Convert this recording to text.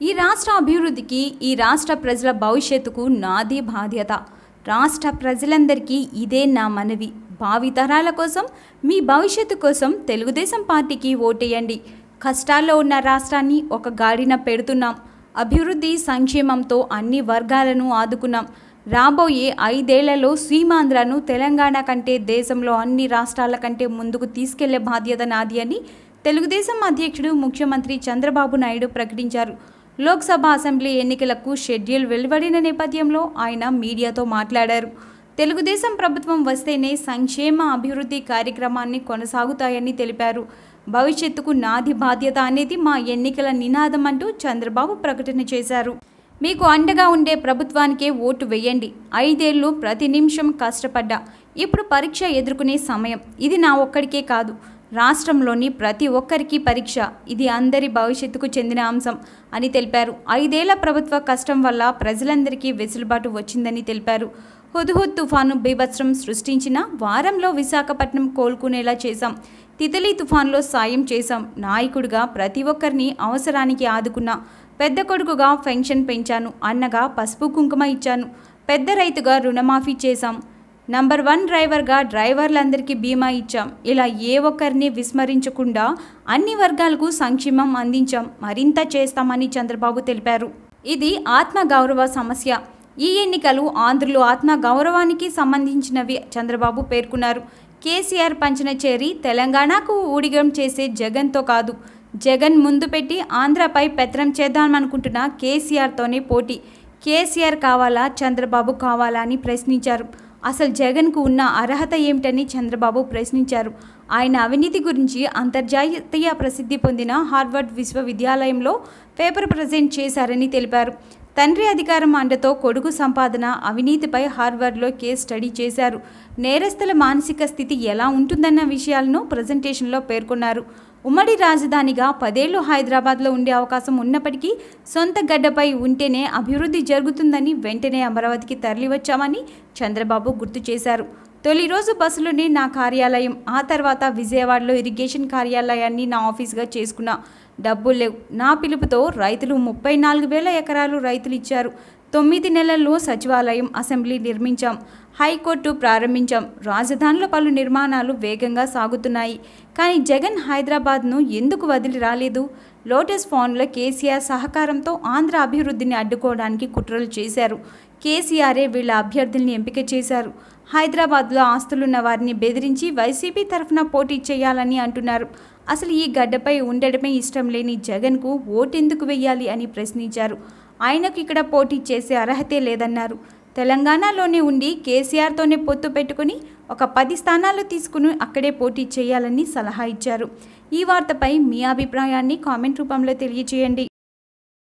ఈ రాష్ట్ర అభివృద్ధికి ఈ రాష్ట్ర ప్రజల భవిష్యత్తుకు నాది బాధ్యత రాష్ట్ర ప్రజలందరికీ ఇదే నా మనవి భావితరాల కోసం మీ భవిష్యత్తు కోసం తెలుగుదేశం పార్టీకి ఓటేయండి కష్టాల్లో ఉన్న రాష్ట్రాన్ని ఒక గాడిన పెడుతున్నాం అభివృద్ధి సంక్షేమంతో అన్ని వర్గాలను ఆదుకున్నాం రాబోయే ఐదేళ్లలో సీమాంధ్రను తెలంగాణ కంటే దేశంలో అన్ని రాష్ట్రాల కంటే ముందుకు తీసుకెళ్లే బాధ్యత నాది అని తెలుగుదేశం అధ్యక్షుడు ముఖ్యమంత్రి చంద్రబాబు నాయుడు ప్రకటించారు లోక్సభ అసెంబ్లీ ఎన్నికలకు షెడ్యూల్ వెలువడిన నేపథ్యంలో ఆయన మీడియాతో మాట్లాడారు తెలుగుదేశం ప్రభుత్వం వస్తేనే సంక్షేమ అభివృద్ధి కార్యక్రమాన్ని కొనసాగుతాయని తెలిపారు భవిష్యత్తుకు నాది బాధ్యత అనేది మా ఎన్నికల నినాదం అంటూ చంద్రబాబు ప్రకటన చేశారు మీకు అండగా ఉండే ప్రభుత్వానికే ఓటు వేయండి ఐదేళ్లు ప్రతి నిమిషం కష్టపడ్డా ఇప్పుడు పరీక్ష ఎదుర్కొనే సమయం ఇది నా ఒక్కడికే కాదు రాష్ట్రంలోని ప్రతి ఒక్కరికి పరీక్ష ఇది అందరి భవిష్యత్తుకు చెందిన అంశం అని తెలిపారు ఐదేళ్ల ప్రభుత్వ కష్టం వల్ల ప్రజలందరికీ వెసులుబాటు వచ్చిందని తెలిపారు హుద్హుద్ తుఫాను బీభత్సం సృష్టించిన వారంలో విశాఖపట్నం కోలుకునేలా చేశాం తితలి తుఫాన్లో సాయం చేశాం నాయకుడిగా ప్రతి ఒక్కరిని అవసరానికి ఆదుకున్నా పెద్ద కొడుకుగా పెన్షన్ పెంచాను అన్నగా పసుపు కుంకుమ ఇచ్చాను పెద్ద రైతుగా రుణమాఫీ చేశాం నంబర్ వన్ డ్రైవర్గా డ్రైవర్లందరికీ బీమా ఇచ్చాం ఇలా ఏ ఒక్కరిని విస్మరించకుండా అన్ని వర్గాలకు సంక్షేమం అందించాం మరింత చేస్తామని చంద్రబాబు తెలిపారు ఇది ఆత్మ గౌరవ సమస్య ఈ ఎన్నికలు ఆంధ్రులు ఆత్మ గౌరవానికి సంబంధించినవి చంద్రబాబు పేర్కొన్నారు కేసీఆర్ పంచన చేరి తెలంగాణకు ఊడిగం చేసే జగన్తో కాదు జగన్ ముందు పెట్టి ఆంధ్రపై పెత్తనం చేద్దామనుకుంటున్న కేసీఆర్తోనే పోటీ కేసీఆర్ కావాలా చంద్రబాబు కావాలా అని ప్రశ్నించారు అసలు జగన్కు ఉన్న అర్హత ఏమిటని చంద్రబాబు ప్రశ్నించారు ఆయన అవినీతి గురించి అంతర్జాతీయ ప్రసిద్ధి పొందిన హార్వర్డ్ విశ్వవిద్యాలయంలో పేపర్ ప్రజెంట్ చేశారని తెలిపారు తండ్రి అధికారం అండతో కొడుకు సంపాదన అవినీతిపై హార్వర్డ్లో కేస్ స్టడీ చేశారు నేరస్తుల మానసిక స్థితి ఎలా ఉంటుందన్న విషయాలను ప్రజెంటేషన్లో పేర్కొన్నారు ఉమ్మడి రాజధానిగా పదేళ్లు హైదరాబాద్లో ఉండే అవకాశం ఉన్నప్పటికీ సొంత గడ్డపై ఉంటేనే అభివృద్ధి జరుగుతుందని వెంటనే అమరావతికి తరలివచ్చామని చంద్రబాబు గుర్తు చేశారు తొలి రోజు బస్సులోనే నా కార్యాలయం ఆ తర్వాత విజయవాడలో ఇరిగేషన్ కార్యాలయాన్ని నా ఆఫీస్గా చేసుకున్నా డబ్బులు లేవు నా పిలుపుతో రైతులు ముప్పై నాలుగు వేల ఎకరాలు రైతులు ఇచ్చారు తొమ్మిది నెలల్లో సచివాలయం అసెంబ్లీ నిర్మించాం హైకోర్టు ప్రారంభించాం రాజధానిలో పలు నిర్మాణాలు వేగంగా సాగుతున్నాయి కానీ జగన్ హైదరాబాద్ను ఎందుకు వదిలి రాలేదు లోటస్ ఫోన్లో కేసీఆర్ సహకారంతో ఆంధ్ర అభివృద్ధిని అడ్డుకోవడానికి కుట్రలు చేశారు కేసీఆరే వీళ్ళ అభ్యర్థుల్ని ఎంపిక చేశారు హైదరాబాద్లో ఆస్తులున్న వారిని బెదిరించి వైసీపీ తరఫున పోటీ చేయాలని అంటున్నారు అసలు ఈ గడ్డపై ఉండడమే ఇష్టం లేని జగన్కు ఓటెందుకు వెయ్యాలి అని ప్రశ్నించారు ఆయనకు ఇక్కడ పోటీ చేసే అర్హతే లేదన్నారు తెలంగాణలోనే ఉండి కేసీఆర్తోనే పొత్తు పెట్టుకుని ఒక పది స్థానాలు తీసుకుని అక్కడే పోటీ చేయాలని సలహా ఇచ్చారు ఈ వార్తపై మీ అభిప్రాయాన్ని కామెంట్ రూపంలో తెలియజేయండి